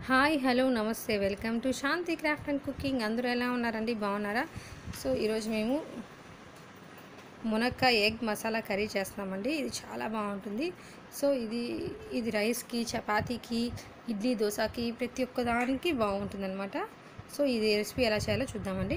hi hello నమస్తే welcome to Shanti craft and cooking అందరూ ఎలా ఉన్నారండి బాగున్నారా సో ఈరోజు మేము మునక్కాయ ఎగ్ మసాలా కర్రీ చేస్తున్నామండి ఇది చాలా బాగుంటుంది సో ఇది ఇది రైస్కి చపాతీకి ఇడ్లీ దోశకి ప్రతి ఒక్క దానికి బాగుంటుంది అనమాట సో ఇది రెసిపీ ఎలా చేయాలో చూద్దామండి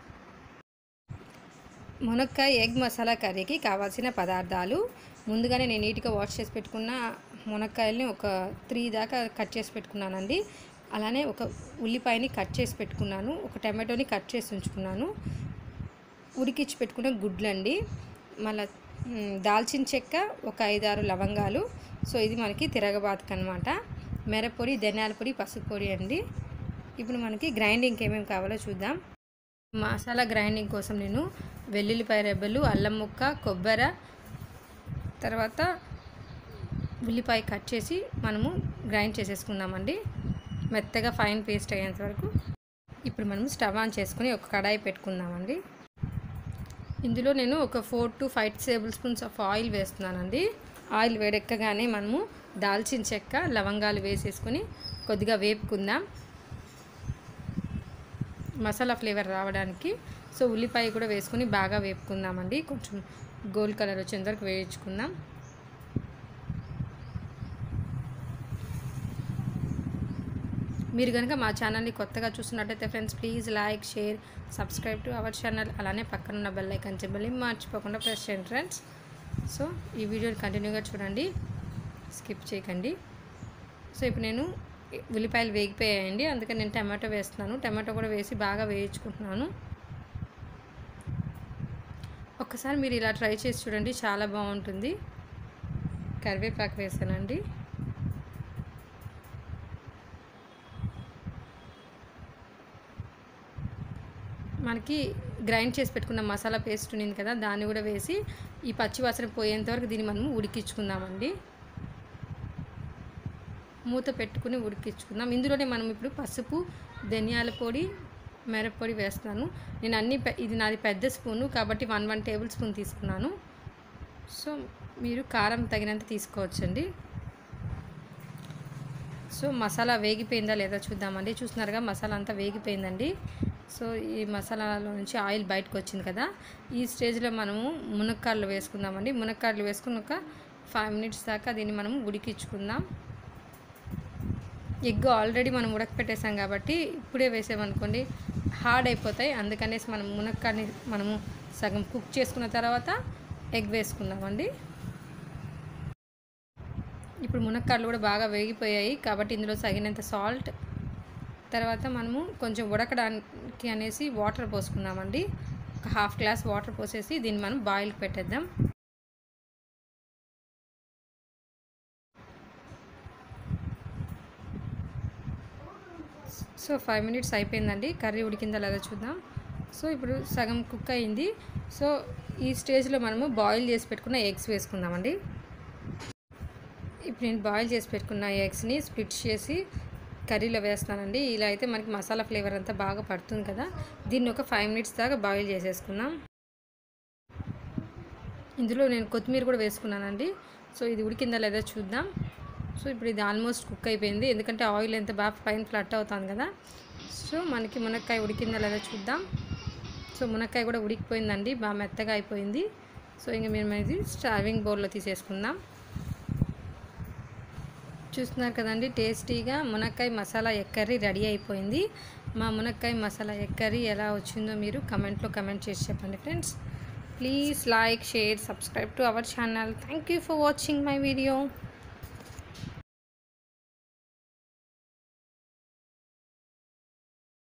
మునక్కాయ ఎగ్ మసాలా కర్రీకి కావాల్సిన పదార్థాలు ముందుగానే నేను నీట్గా వాష్ చేసి పెట్టుకున్న మునక్కాయల్ని ఒక త్రీ దాకా కట్ చేసి పెట్టుకున్నానండి అలానే ఒక ఉల్లిపాయని కట్ చేసి పెట్టుకున్నాను ఒక టమాటోని కట్ చేసి ఉంచుకున్నాను ఉడికిచ్చి పెట్టుకున్న గుడ్లండి మళ్ళీ దాల్చిన చెక్క ఒక ఐదారు లవంగాలు సో ఇది మనకి తిరగబాతకు అనమాట మిరపొడి ధనియాల పొడి పసుపు పొడి అండి ఇప్పుడు మనకి గ్రైండింగ్కి ఏమేమి కావాలో చూద్దాం మసాలా గ్రైండింగ్ కోసం నేను వెల్లుల్లిపాయ రెబ్బలు అల్లం ముక్క కొబ్బరి తర్వాత ఉల్లిపాయ కట్ చేసి మనము గ్రైండ్ చేసేసుకుందామండి మెత్తగా ఫైన్ పేస్ట్ అయ్యేంత వరకు ఇప్పుడు మనం స్టవ్ ఆన్ చేసుకుని ఒక కడాయి పెట్టుకుందామండి ఇందులో నేను ఒక four to five tablespoons of oil వేస్తున్నానండి ఆయిల్ వేడెక్కగానే మనము దాల్చిన చెక్క లవంగాలు వేసేసుకొని కొద్దిగా వేపుకుందాం మసాలా ఫ్లేవర్ రావడానికి సో ఉల్లిపాయ కూడా వేసుకొని బాగా వేపుకుందామండి కొంచెం గోల్డ్ కలర్ వచ్చేంత వరకు వేయించుకుందాం మీరు కనుక మా ఛానల్ని కొత్తగా చూస్తున్నట్టయితే friends please like share subscribe to our channel అలానే పక్కన ఉన్న బెల్ ఐకాన్ సింబల్ని మర్చిపోకుండా ప్రెస్ చేయండి ఫ్రెండ్స్ సో ఈ వీడియోని కంటిన్యూగా చూడండి స్కిప్ చేయకండి సో ఇప్పుడు నేను ఉల్లిపాయలు వేగిపోయాయండి అందుకని నేను టమాటో వేస్తున్నాను టమాటో కూడా వేసి బాగా వేయించుకుంటున్నాను ఒక్కసారి మీరు ఇలా ట్రై చేసి చూడండి చాలా బాగుంటుంది కరివేపాకు వేసానండి మనకి గ్రైండ్ చేసి పెట్టుకున్న మసాలా పేస్ట్ ఉంది కదా దాన్ని కూడా వేసి ఈ పచ్చివాసన పోయేంత వరకు దీన్ని మనము ఉడికించుకుందామండి మూత పెట్టుకుని ఉడికించుకుందాం ఇందులోనే మనం ఇప్పుడు పసుపు ధనియాల పొడి మిరప్పొడి వేస్తున్నాను నేను అన్ని ఇది నాది పెద్ద స్పూను కాబట్టి వన్ వన్ టేబుల్ స్పూన్ తీసుకున్నాను సో మీరు కారం తగినంత తీసుకోవచ్చండి సో మసాలా వేగిపోయిందా లేదా చూద్దామండి చూస్తున్నారుగా మసాలా అంతా వేగిపోయిందండి సో ఈ మసాలాలో నుంచి ఆయిల్ బయటకు వచ్చింది కదా ఈ స్టేజ్లో మనము మునక్కాడలు వేసుకుందామండి మునక్కాడలు వేసుకుని ఒక ఫైవ్ మినిట్స్ దాకా దీన్ని మనం ఉడికించుకుందాం ఎగ్ ఆల్రెడీ మనం ఉడకపెట్టేసాం కాబట్టి ఇప్పుడే వేసామనుకోండి హార్డ్ అయిపోతాయి అందుకనేసి మనం మునక్కాడని మనము సగం కుక్ చేసుకున్న తర్వాత ఎగ్ వేసుకుందామండి ఇప్పుడు మునక్కాడలు కూడా బాగా వేగిపోయాయి కాబట్టి ఇందులో తగినంత సాల్ట్ తర్వాత మనము కొంచెం ఉడకడానికి అనేసి వాటర్ పోసుకుందామండి ఒక హాఫ్ గ్లాస్ వాటర్ పోసేసి దీన్ని మనం బాయిల్కి పెట్టేద్దాం సో ఫైవ్ మినిట్స్ అయిపోయిందండి కర్రీ ఉడికిందా లేదా చూద్దాం సో ఇప్పుడు సగం కుక్ అయింది సో ఈ స్టేజ్లో మనము బాయిల్ చేసి పెట్టుకున్న ఎగ్స్ వేసుకుందామండి ఇప్పుడు నేను బాయిల్ చేసి పెట్టుకున్న ఎగ్స్ని స్ప్లిట్ చేసి కర్రీలో వేస్తానండి ఇలా అయితే మనకి మసాలా ఫ్లేవర్ అంతా బాగా పడుతుంది కదా దీన్ని ఒక ఫైవ్ మినిట్స్ దాకా బాయిల్ చేసేసుకుందాం ఇందులో నేను కొత్తిమీర కూడా వేసుకున్నానండి సో ఇది ఉడికిందా లేదా చూద్దాం సో ఇప్పుడు ఇది ఆల్మోస్ట్ కుక్ అయిపోయింది ఎందుకంటే ఆయిల్ ఎంత బాగా పైన ఫ్లట్ అవుతుంది కదా సో మనకి మునక్కాయ ఉడికిందా లేదా చూద్దాం సో మునక్కాయ కూడా ఉడికిపోయిందండి బాగా మెత్తగా అయిపోయింది సో ఇంక మేము ఇది స్టార్వింగ్ బౌల్లో తీసేసుకుందాం చూస్తున్నారు కదండి టేస్టీగా మునక్కాయ మసాలా ఎగ్ కర్రీ రెడీ అయిపోయింది మా మునక్కాయ మసాలా ఎగ్ కర్రీ ఎలా వచ్చిందో మీరు కమెంట్లో కమెంట్ చేసి చెప్పండి friends please like share subscribe to our channel thank you for watching my video